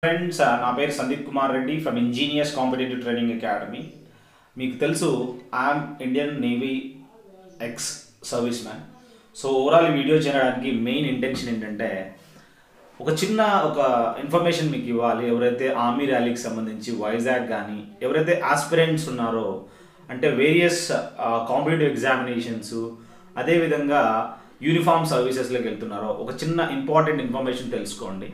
friends నా పేరు Sandeep Kumar Reddy from engineers competitive training academy మీకు తెలుసు I'm Indian navy ex service man so overall ఈ వీడియో చేయడానికి మెయిన్ ఇంటెన్షన్ ఏంటంటే ఒక చిన్న ఒక ఇన్ఫర్మేషన్ మీకు ఇవ్వాలి ఎవరైతే ఆర్మీ ర్యాలీకి సంబంధించి వైజాగ్ కానీ ఎవరైతే ఆస్పిరెంట్స్ ఉన్నారో అంటే వేరియస్ కాంపిటేటివ్ ఎగ్జామినేషన్స్ అదేవిధంగా యూనిఫామ్ సర్వీసెస్లోకి వెళ్తున్నారో ఒక చిన్న ఇంపార్టెంట్ ఇన్ఫర్మేషన్ తెలుసుకోండి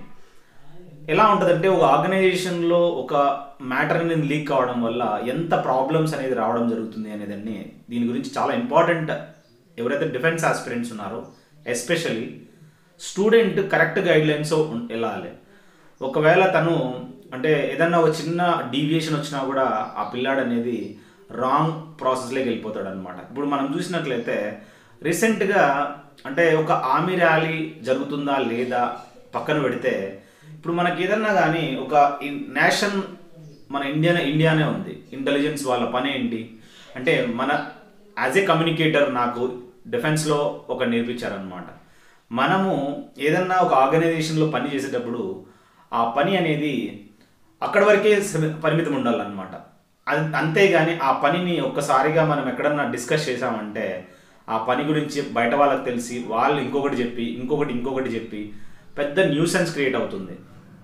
ఎలా ఉంటుందంటే ఒక ఆర్గనైజేషన్లో ఒక మ్యాటర్ అనేది లీక్ కావడం వల్ల ఎంత ప్రాబ్లమ్స్ అనేది రావడం జరుగుతుంది అనేదాన్ని దీని గురించి చాలా ఇంపార్టెంట్ ఎవరైతే డిఫెన్స్ ఆస్పిరెంట్స్ ఉన్నారో ఎస్పెషలీ స్టూడెంట్ కరెక్ట్ గైడ్లైన్స్ వెళ్ళాలి ఒకవేళ తను అంటే ఏదన్నా ఒక చిన్న డీవియేషన్ వచ్చినా కూడా ఆ పిల్లాడు అనేది రాంగ్ ప్రాసెస్లోకి వెళ్ళిపోతాడు అనమాట ఇప్పుడు మనం చూసినట్లయితే రీసెంట్గా అంటే ఒక ఆర్మీ ర్యాలీ జరుగుతుందా లేదా పక్కన పెడితే ఇప్పుడు మనకి ఏదన్నా కానీ ఒక నేషన్ మన ఇండియా ఇండియానే ఉంది ఇంటెలిజెన్స్ వాళ్ళ పని ఏంటి అంటే మన యాజ్ ఏ కమ్యూనికేటర్ నాకు డిఫెన్స్లో ఒక నేర్పించారనమాట మనము ఏదన్నా ఒక ఆర్గనైజేషన్లో పని చేసేటప్పుడు ఆ పని అనేది అక్కడి వరకే సీమి- పరిమితం ఉండాలన్నమాట అది అంతేగాని ఆ పనిని ఒక్కసారిగా మనం ఎక్కడన్నా డిస్కస్ చేసామంటే ఆ పని గురించి బయట వాళ్ళకి తెలిసి వాళ్ళు ఇంకొకటి చెప్పి ఇంకొకటి ఇంకొకటి చెప్పి పెద్ద న్యూసెన్స్ క్రియేట్ అవుతుంది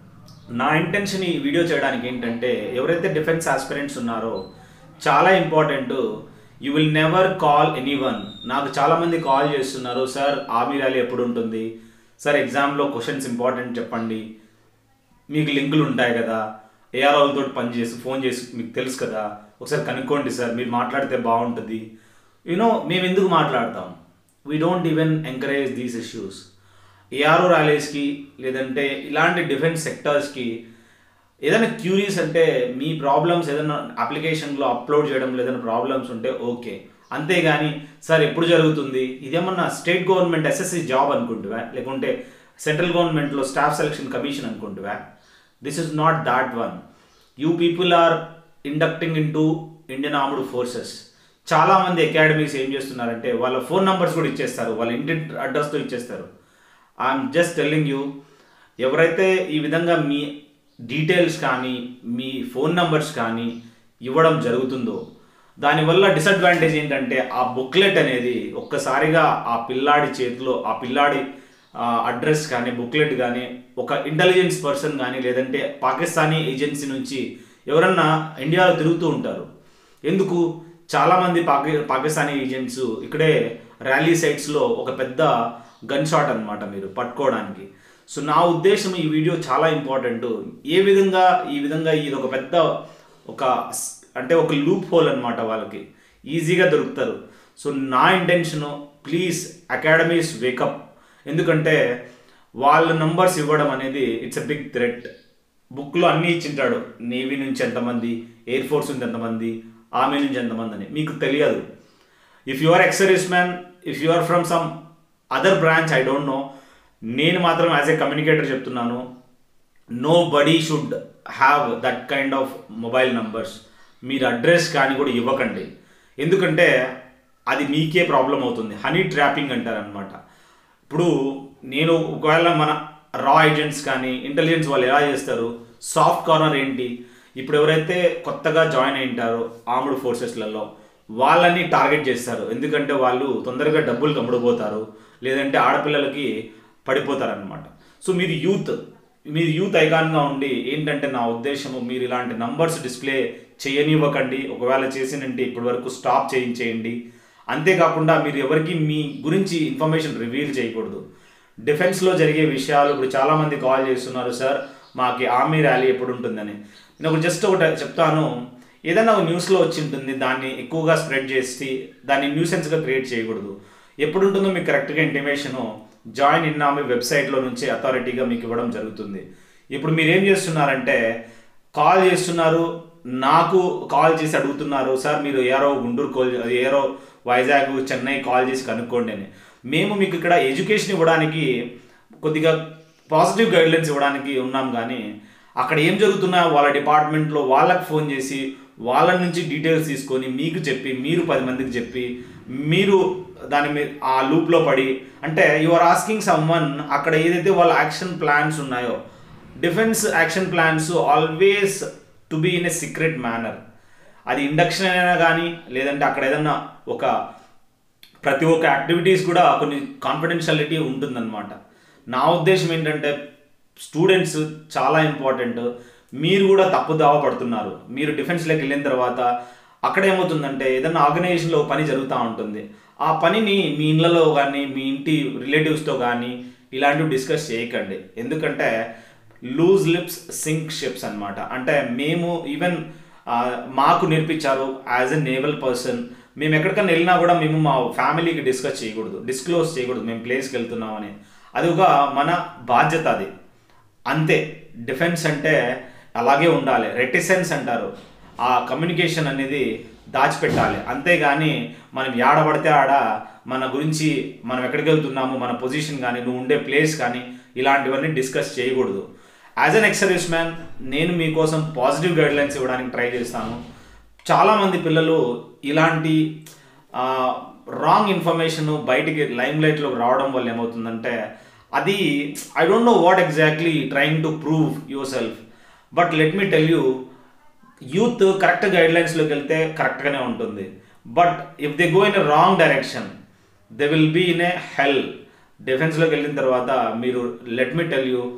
నా ఇంటెన్షన్ ఈ వీడియో చేయడానికి ఏంటంటే ఎవరైతే డిఫెన్స్ ఆస్పిరెంట్స్ ఉన్నారో చాలా important you will never call anyone నాకు చాలామంది కాల్ చేస్తున్నారు సార్ ఆర్మీ ర్యాలీ ఎప్పుడు ఉంటుంది సార్ ఎగ్జామ్లో క్వశ్చన్స్ ఇంపార్టెంట్ చెప్పండి మీకు లింకులు ఉంటాయి కదా ఏఆర్ఓలతో పని చేసి ఫోన్ చేసి మీకు తెలుసు కదా ఒకసారి కనుక్కోండి సార్ మీరు మాట్లాడితే బాగుంటుంది యూనో మేము ఎందుకు మాట్లాడతాం we don't even encourage these issues ARO ర్యాలీస్కి లేదంటే ఇలాంటి డిఫెన్స్ సెక్టర్స్కి ఏదైనా క్యూరీస్ అంటే మీ ప్రాబ్లమ్స్ ఏదైనా అప్లికేషన్లో అప్లోడ్ చేయడం ఏదైనా ప్రాబ్లమ్స్ ఉంటే ఓకే అంతేగాని సార్ ఎప్పుడు జరుగుతుంది ఇదేమన్నా స్టేట్ గవర్నమెంట్ ఎస్ఎస్సి జాబ్ అనుకుంటువా లేకుంటే సెంట్రల్ గవర్నమెంట్లో స్టాఫ్ సెలక్షన్ కమిషన్ అనుకుంటువా this is not that one you people are inducting into Indian armed forces చాలామంది అకాడమీస్ ఏం చేస్తున్నారంటే వాళ్ళ ఫోన్ నంబర్స్ కూడా ఇచ్చేస్తారు వాళ్ళ ఇంటి అడ్రస్తో ఇచ్చేస్తారు ఐఎమ్ జస్ట్ టెల్లింగ్ యూ ఎవరైతే ఈ విధంగా మీ డీటెయిల్స్ కానీ మీ ఫోన్ నంబర్స్ కానీ ఇవ్వడం జరుగుతుందో దానివల్ల డిసడ్వాంటేజ్ ఏంటంటే ఆ బుక్లెట్ అనేది ఒక్కసారిగా ఆ పిల్లాడి చేతిలో ఆ పిల్లాడి అడ్రస్ కానీ బుక్లెట్ కానీ ఒక ఇంటెలిజెన్స్ పర్సన్ కానీ లేదంటే పాకిస్తానీ ఏజెన్సీ నుంచి ఎవరన్నా ఇండియాలో తిరుగుతూ ఉంటారు ఎందుకు చాలామంది పాకి పాకిస్తానీ ఏజెంట్స్ ఇక్కడే ర్యాలీ సైట్స్లో ఒక పెద్ద గన్ షాట్ అనమాట మీరు పట్టుకోవడానికి సో నా ఉద్దేశం ఈ వీడియో చాలా ఇంపార్టెంట్ ఏ విధంగా ఈ విధంగా ఇది ఒక పెద్ద ఒక స్- అంటే ఒక లూప్ హోల్ అనమాట వాళ్ళకి ఈజీగా దొరుకుతారు సో నా ఇంటెన్షను ప్లీజ్ అకాడమీస్ వేకప్ ఎందుకంటే వాళ్ళ నంబర్స్ ఇవ్వడం అనేది ఇట్స్ ఎ బిగ్ థ్రెట్ బుక్లో అన్నీ ఇచ్చింటాడు నేవీ నుంచి ఎంతమంది ఎయిర్ ఫోర్స్ నుంచి ఎంతమంది ఆర్మీ నుంచి ఎంతమంది అని మీకు తెలియదు if you are ex service man if you are from some other branch I don't know నేను మాత్రం యాజ్ ఏ కమ్యూనికేటర్ చెప్తున్నాను nobody should have that kind of mobile numbers మీరు అడ్రస్ కానీ కూడా ఇవ్వకండి ఎందుకంటే అది మీకే ప్రాబ్లం అవుతుంది హనీ ట్రాపింగ్ అంటారనమాట ఇప్పుడు నేను ఒకవేళ మన రా ఏజెంట్స్ కానీ ఇంటెలిజెన్స్ వాళ్ళు ఎలా చేస్తారు సాఫ్ట్ కార్నర్ ఏంటి ఇప్పుడు ఎవరైతే కొత్తగా జాయిన్ అయి ఉంటారో ఆర్మ్డ్ ఫోర్సెస్లలో వాళ్ళని టార్గెట్ చేస్తారు ఎందుకంటే వాళ్ళు తొందరగా డబ్బులు కమ్ముడుపోతారు లేదంటే ఆడపిల్లలకి పడిపోతారనమాట సో మీరు యూత్ మీరు యూత్ ఐకాన్గా ఉండి ఏంటంటే నా ఉద్దేశము మీరు ఇలాంటి నంబర్స్ డిస్ప్లే చేయనివ్వకండి ఒకవేళ చేసినంటే ఇప్పటి వరకు స్టాప్ చేయించేయండి అంతేకాకుండా మీరు ఎవరికి మీ గురించి ఇన్ఫర్మేషన్ రివీల్ చేయకూడదు డిఫెన్స్లో జరిగే విషయాలు ఇప్పుడు చాలామంది కాల్ చేస్తున్నారు సార్ మాకి ఆర్మీ ర్యాలీ ఎప్పుడు ఉంటుందని నేను ఒక జస్ట్ ఒకటి చెప్తాను ఏదైనా ఒక న్యూస్లో వచ్చి ఉంటుంది దాన్ని ఎక్కువగా స్ప్రెడ్ చేసి దాన్ని న్యూసెన్స్గా క్రియేట్ చేయకూడదు ఎప్పుడు ఉంటుందో మీకు కరెక్ట్గా ఇంటిమేషను జాయిన్ ఇన్ ఆర్మీ వెబ్సైట్లో నుంచి అథారిటీగా మీకు ఇవ్వడం జరుగుతుంది ఇప్పుడు మీరు ఏం చేస్తున్నారంటే కాల్ చేస్తున్నారు నాకు కాల్ చేసి అడుగుతున్నారు సార్ మీరు ARO Guntur call ARO Vizag Chennai call చేసి కనుక్కోండి అని మేము మీకు ఇక్కడ ఎడ్యుకేషన్ ఇవ్వడానికి కొద్దిగా పాజిటివ్ గైడ్లైన్స్ ఇవ్వడానికి ఉన్నాం కానీ అక్కడ ఏం జరుగుతున్నా వాళ్ళ డిపార్ట్మెంట్లో వాళ్ళకి ఫోన్ చేసి వాళ్ళ నుంచి డీటెయిల్స్ తీసుకొని మీకు చెప్పి మీరు పది మందికి చెప్పి మీరు దాని మీద ఆ లూప్లో పడి అంటే you are asking someone అక్కడ ఏదైతే వాళ్ళ యాక్షన్ ప్లాన్స్ ఉన్నాయో defence action plans always to be in a secret manner అది ఇండక్షన్ అయినా కానీ లేదంటే అక్కడ ఏదన్నా ఒక ప్రతి ఒక్క యాక్టివిటీస్ కూడా కొన్ని కాన్ఫిడెన్షియాలిటీ ఉంటుందన్నమాట నా ఉద్దేశం ఏంటంటే స్టూడెంట్స్ చాలా ఇంపార్టెంట్ మీరు కూడా తప్పుదావ పడుతున్నారు మీరు డిఫెన్స్లోకి వెళ్ళిన తర్వాత అక్కడ ఏమవుతుందంటే ఏదైనా ఆర్గనైజేషన్లో పని జరుగుతూ ఉంటుంది ఆ పనిని మీ ఇళ్ళలో కానీ మీ ఇంటి రిలేటివ్స్తో కానీ ఇలాంటివి డిస్కస్ చేయకండి ఎందుకంటే లూజ్ లిప్స్ సింక్ షిప్స్ అన్నమాట అంటే మేము ఈవెన్ మాకు నేర్పించారు యాజ్ ఎ నేవల్ పర్సన్ మేము ఎక్కడికైనా వెళ్ళినా కూడా మేము మా ఫ్యామిలీకి డిస్కస్ చేయకూడదు డిస్క్లోజ్ చేయకూడదు మేము ప్లేస్కి వెళ్తున్నామని అది ఒక మన బాధ్యత అది అంతే డిఫెన్స్ అంటే అలాగే ఉండాలి రెటిసెన్స్ అంటారు ఆ కమ్యూనికేషన్ అనేది దాచిపెట్టాలి అంతేగాని మనం ఏడబడితే ఆడ మన గురించి మనం ఎక్కడికి వెళ్తున్నాము మన పొజిషన్ కానీ నువ్వు ఉండే ప్లేస్ కానీ ఇలాంటివన్నీ డిస్కస్ చేయకూడదు as an ex service man నేను మీకోసం పాజిటివ్ గైడ్లైన్స్ ఇవ్వడానికి ట్రై చేస్తాను చాలామంది పిల్లలు ఇలాంటి రాంగ్ ఇన్ఫర్మేషన్ బయటికి లైమ్ లైట్లోకి రావడం వల్ల ఏమవుతుందంటే అది I don't know what exactly trying to prove yourself but let me tell you youth correct గైడ్లైన్స్లోకి వెళ్తే కరెక్ట్గానే ఉంటుంది but if they go in a wrong direction they will be in a hell డిఫెన్స్లోకి వెళ్ళిన తర్వాత మీరు let me tell you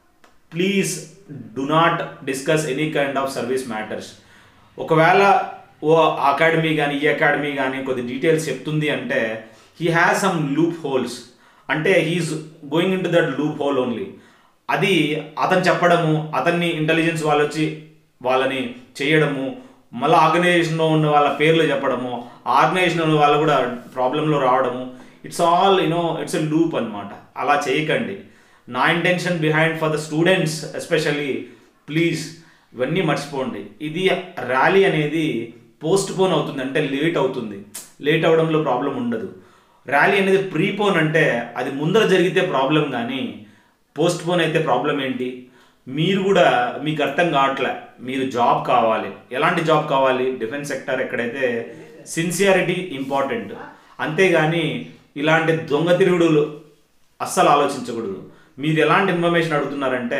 please do not discuss any kind of service matters ఒకవేళ ఓ అకాడమీ కానీ ఈ అకాడమీ కానీ కొద్ది డీటెయిల్స్ చెప్తుంది అంటే he has some loopholes అంటే he's going into that loophole only అది అతను చెప్పడము అతన్ని ఇంటెలిజెన్స్ వాళ్ళు వచ్చి వాళ్ళని చేయడము మళ్ళీ ఆర్గనైజేషన్లో ఉన్న వాళ్ళ పేర్లు చెప్పడము ఆర్గనైజేషన్ ఉన్న వాళ్ళు కూడా ప్రాబ్లంలో రావడము it's all you know it's a loop అనమాట అలా చేయకండి నా intention behind for the students especially please ఇవన్నీ మర్చిపోండి ఇది ర్యాలీ అనేది పోస్ట్ పోన్ అవుతుంది అంటే లేట్ అవుతుంది లేట్ అవడంలో ప్రాబ్లం ఉండదు ర్యాలీ అనేది ప్రీపోన్ అంటే అది ముందర జరిగితే ప్రాబ్లం కానీ పోస్ట్ పోన్ అయితే ప్రాబ్లం ఏంటి మీరు కూడా మీకు అర్థం కావట్లే మీరు జాబ్ కావాలి ఎలాంటి జాబ్ కావాలి డిఫెన్స్ సెక్టర్ ఎక్కడైతే సిన్సియారిటీ ఇంపార్టెంట్ అంతేగాని ఇలాంటి దొంగ తిరుగుడులు అస్సలు ఆలోచించకూడదు మీరు ఎలాంటి ఇన్ఫర్మేషన్ అడుగుతున్నారంటే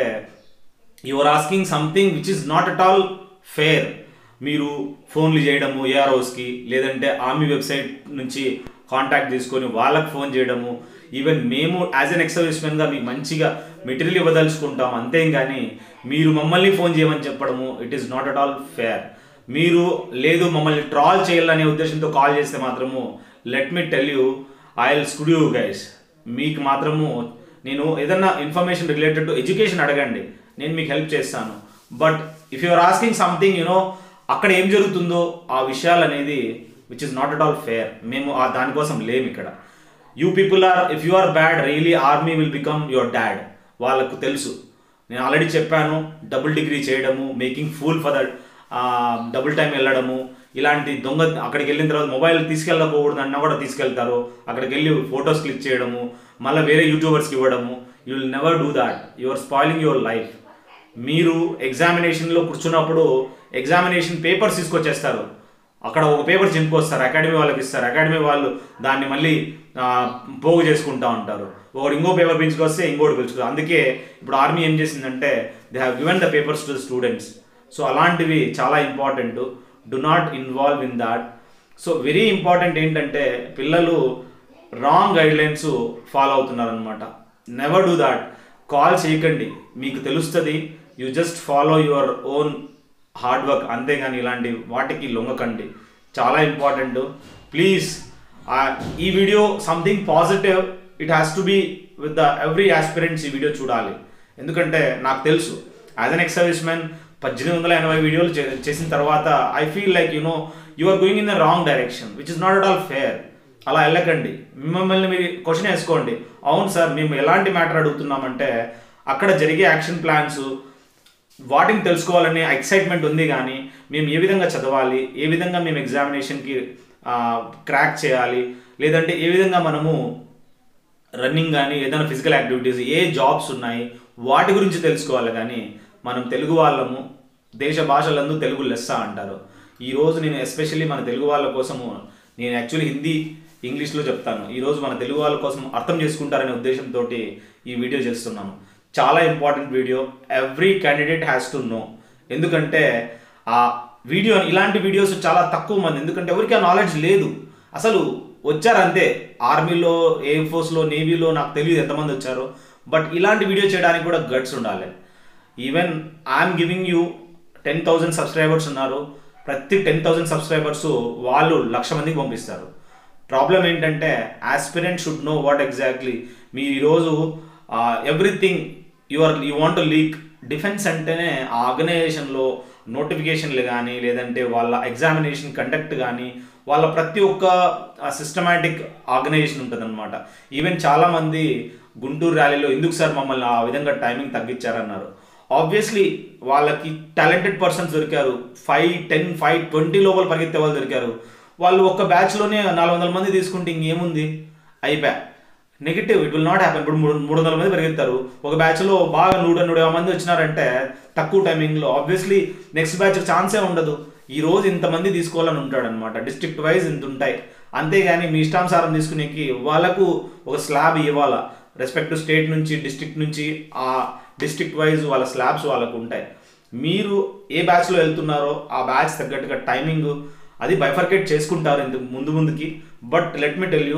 your asking something which is not at all fair మీరు ఫోన్లు చేయడము ఏఆర్ఓస్కి లేదంటే ఆర్మీ వెబ్సైట్ నుంచి కాంటాక్ట్ తీసుకొని వాళ్ళకి ఫోన్ చేయడము ఈవెన్ మేము యాజ్ అన్ ఎక్సర్విస్మెన్గా మీకు మంచిగా మెటీరియల్ ఇవ్వదలుచుకుంటాం అంతేం కానీ మీరు మమ్మల్ని ఫోన్ చేయమని చెప్పడము it is not at all fair మీరు లేదు మమ్మల్ని ట్రాల్ చేయాలనే ఉద్దేశంతో కాల్ చేస్తే మాత్రము let me tell you I will studio guys మీకు మాత్రము నేను ఏదన్నా ఇన్ఫర్మేషన్ రిలేటెడ్ టు ఎడ్యుకేషన్ అడగండి నేను మీకు హెల్ప్ చేస్తాను but if you are asking something you know అక్కడ ఏం జరుగుతుందో ఆ విషయాలు అనేది which is not at all fair మేము ఆ దానికోసం లేము ఇక్కడ you people are if you are bad really army will become your dad వాళ్ళకు తెలుసు నేను ఆల్రెడీ చెప్పాను డబుల్ డిగ్రీ చేయడము making full for that double time వెళ్ళడము ఇలాంటి దొంగ అక్కడికి వెళ్ళిన తర్వాత మొబైల్ తీసుకెళ్ళకూడదు అన్నా కూడా తీసుకెళ్తారు అక్కడికి వెళ్ళి ఫొటోస్ క్లిక్ చేయడము మళ్ళీ వేరే యూట్యూబర్స్కి ఇవ్వడము you will never do that you are spoiling your life మీరు ఎగ్జామినేషన్లో కూర్చున్నప్పుడు ఎగ్జామినేషన్ పేపర్స్ తీసుకొచ్చేస్తారు అక్కడ ఒక పేపర్ చింపుకొస్తారు అకాడమీ వాళ్ళకి ఇస్తారు అకాడమీ వాళ్ళు దాన్ని మళ్ళీ ఆ, పోగు చేసుకుంటా ఉంటారు ఒకటి ఇంకో పేపర్ పిలుచుకొస్తే ఇంకోటి పిలుచుకో అందుకే ఇప్పుడు ఆర్మీ ఏం చేసిందంటే they have given the papers to the students so అలాంటివి చాలా important do not involve in that so very important ఏంటంటే పిల్లలు రాంగ్ గైడ్లైన్స్ ఫాలో అవుతున్నారు అనమాట నెవర్ డూ దాట్ కాల్ చేయకండి మీకు తెలుస్తుంది you just follow your own hard work అంతేగాని ఇలాంటి వాటికి లొంగకండి చాలా ఇంపార్టెంట్ ప్లీజ్ ఈ video something positive it has to be with the every aspirants ఈ వీడియో చూడాలి ఎందుకంటే నాకు తెలుసు as an ex service man పద్దెనిమిది వందల ఎనభై వీడియోలు చే- చేసిన తర్వాత I feel like you know you are going in the wrong direction which is not at all fair అలా వెళ్ళకండి మిమ్మల్ని మీరు క్వశ్చన్ వేసుకోండి అవును సార్ మేము ఎలాంటి మ్యాటర్ అడుగుతున్నామంటే అక్కడ జరిగే యాక్షన్ ప్లాన్స్ వాటిని తెలుసుకోవాలనే ఎక్సైట్మెంట్ ఉంది కానీ మేము ఏ విధంగా చదవాలి ఏ విధంగా మేము ఎగ్జామినేషన్కి క్రాక్ చేయాలి లేదంటే ఏ విధంగా మనము రన్నింగ్ కానీ ఏదైనా ఫిజికల్ యాక్టివిటీస్ ఏ జాబ్స్ ఉన్నాయి వాటి గురించి తెలుసుకోవాలి కానీ మనం తెలుగు వాళ్ళము దేశ భాషలందు తెలుగు లెస్స అంటారు ఈరోజు నేను ఎస్పెషల్లీ మన తెలుగు వాళ్ళ కోసము నేను యాక్చువల్లీ హిందీ ఇంగ్లీష్లో చెప్తాను ఈరోజు మన తెలుగు వాళ్ళ కోసం అర్థం చేసుకుంటారనే ఉద్దేశంతో ఈ వీడియో చేస్తున్నాను చాలా important video every candidate has to know ఎందుకంటే ఆ వీడియో ఇలాంటి వీడియోస్ చాలా తక్కువ మంది ఎందుకంటే ఎవరికి ఆ నాలెడ్జ్ లేదు అసలు వచ్చారంతే ఆర్మీలో ఎయిర్ ఫోర్స్లో నేవీలో నాకు తెలియదు ఎంతమంది వచ్చారో బట్ ఇలాంటి వీడియో చేయడానికి కూడా గట్స్ ఉండాలి even I'm giving you ten thousand subscribers ఉన్నారు ప్రతి టెన్ థౌజండ్ సబ్స్క్రైబర్స్ వాళ్ళు లక్ష మందికి పంపిస్తారు ప్రాబ్లం ఏంటంటే aspirant should know what exactly మీరు ఈరోజు everything your you want leak defence అంటేనే ఆ ఆర్గనైజేషన్లో నోటిఫికేషన్లు కానీ లేదంటే వాళ్ళ ఎగ్జామినేషన్ కండక్ట్ కానీ వాళ్ళ ప్రతి ఒక్క సిస్టమాటిక్ ఆర్గనైజేషన్ ఉంటుందన్నమాట ఈవెన్ చాలామంది గుంటూరు ర్యాలీలో ఎందుకు సార్ మమ్మల్ని ఆ విధంగా టైమింగ్ తగ్గించారన్నారు ఆబ్వియస్లీ వాళ్ళకి టాలెంటెడ్ పర్సన్స్ దొరికారు ఫైవ్ టెన్ ఫైవ్ ట్వంటీ లోపల పరిగెత్తే వాళ్ళు దొరికారు వాళ్ళు ఒక్క బ్యాచ్లోనే నాలుగు వందల మంది తీసుకుంటే ఇంకేముంది అయిపోయా negative it will not happen ఇప్పుడు మూడు మూడు వందల మంది పరిగెత్తారు ఒక బ్యాచ్లో బాగా నూట నూట యాభై మంది వచ్చినారంటే తక్కువ టైమింగ్లో ఆబ్వియస్లీ నెక్స్ట్ బ్యాచ్ ఛాన్సే ఉండదు ఈ రోజు ఇంతమంది తీసుకోవాలని ఉంటాడు అనమాట డిస్ట్రిక్ట్ వైజ్ ఇంత ఉంటాయి అంతేగాని మీ ఇష్టానుసారం తీసుకునేకి వాళ్ళకు ఒక స్లాబ్ ఇవ్వాలా రెస్పెక్టివ్ స్టేట్ నుంచి డిస్ట్రిక్ట్ నుంచి ఆ డిస్ట్రిక్ట్ వైజ్ వాళ్ళ స్లాబ్స్ వాళ్ళకు ఉంటాయి మీరు ఏ బ్యాచ్లో వెళ్తున్నారో ఆ బ్యాచ్ తగ్గట్టుగా టైమింగ్ అది బైఫర్కేట్ చేసుకుంటారు ఇందుకు ముందు ముందుకి but let me tell you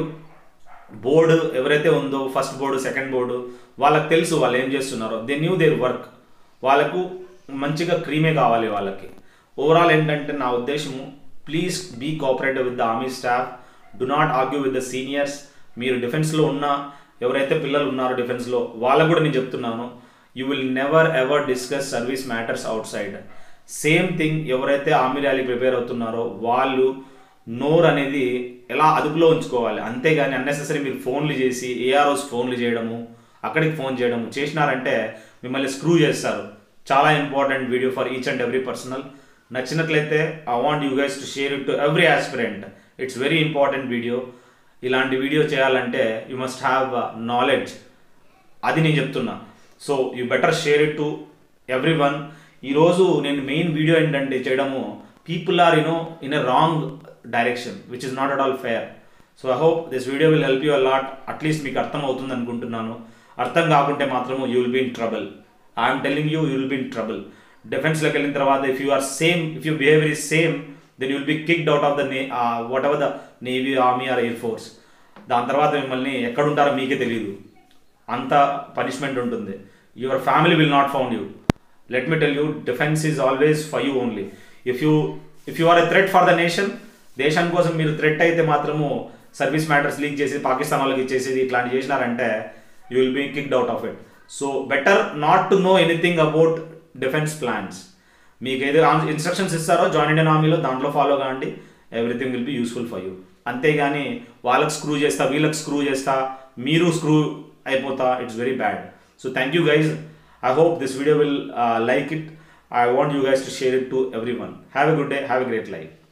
board ఎవరైతే ఉందో ఫస్ట్ బోర్డు సెకండ్ బోర్డు వాళ్ళకి తెలుసు వాళ్ళు ఏం చేస్తున్నారో దే న్యూ దేర్ వర్క్ వాళ్ళకు మంచిగా క్రీమే కావాలి వాళ్ళకి ఓవరాల్ ఏంటంటే నా ఉద్దేశము please be cooperative with the army staff do not argue with the seniors మీరు డిఫెన్స్లో ఉన్న ఎవరైతే పిల్లలు ఉన్నారో డిఫెన్స్లో వాళ్ళకు కూడా నేను చెప్తున్నాను you will never ever discuss service matters outside same thing ఎవరైతే ఆర్మీ ర్యాలీ ప్రిపేర్ అవుతున్నారో వాళ్ళు నోర్ అనేది ఎలా అదుపులో ఉంచుకోవాలి అంతేగాని అన్నెసెసరీ మీరు ఫోన్లు చేసి ఏఆర్ఓస్ ఫోన్లు చేయడము అక్కడికి ఫోన్ చేయడము చేసినారంటే మిమ్మల్ని స్క్రూ చేస్తారు చాలా important video for each and every personal నచ్చినట్లయితే I want you guys to share it to every aspirant it's very important video ఇలాంటి వీడియో చేయాలంటే యూ మస్ట్ హ్యావ్ నాలెడ్జ్ అది నేను చెప్తున్నా so you better share it to every one ఈరోజు నేను main video ఏంటంటే చేయడము people are you know in a wrong direction which is not at all fair so I hope this video will help you a lot at least మీకు అర్థం అవుతుంది అనుకుంటున్నాను అర్థం కాకుంటే మాత్రము you will be in trouble I'm telling you you will be in trouble డిఫెన్స్లోకి వెళ్ళిన తర్వాత if you are same if you behaviour is same then you will be kicked out of the నే whatever the navy army or air force దాని తర్వాత మిమ్మల్ని ఎక్కడుంటారో మీకే తెలియదు అంత పనిష్మెంట్ ఉంటుంది your family will not found you let me tell you defence is always for you only if you if you are a threat for the nation దేశం కోసం మీరు థ్రెట్ అయితే మాత్రము సర్వీస్ మ్యాటర్స్ లీక్ చేసి పాకిస్తాన్ వాళ్ళకి ఇచ్చేసేది ఇట్లాంటి చేసినారంటే you will be kicked out of it so better not to know anything about defence plans మీకు ఏదో ఇన్స్ట్రక్షన్స్ ఇస్తారో జాయిన్ ఇండియన్ ఆర్మీలో దాంట్లో ఫాలో కాండి everything will be useful for you అంతేగాని వాళ్ళకి స్క్రూ చేస్తా వీళ్ళకి స్క్రూ చేస్తా మీరు స్క్రూ అయిపోతా it's very bad so thank you guys I hope this video will like it I want you guys to share it to every everyone have a good day have a great life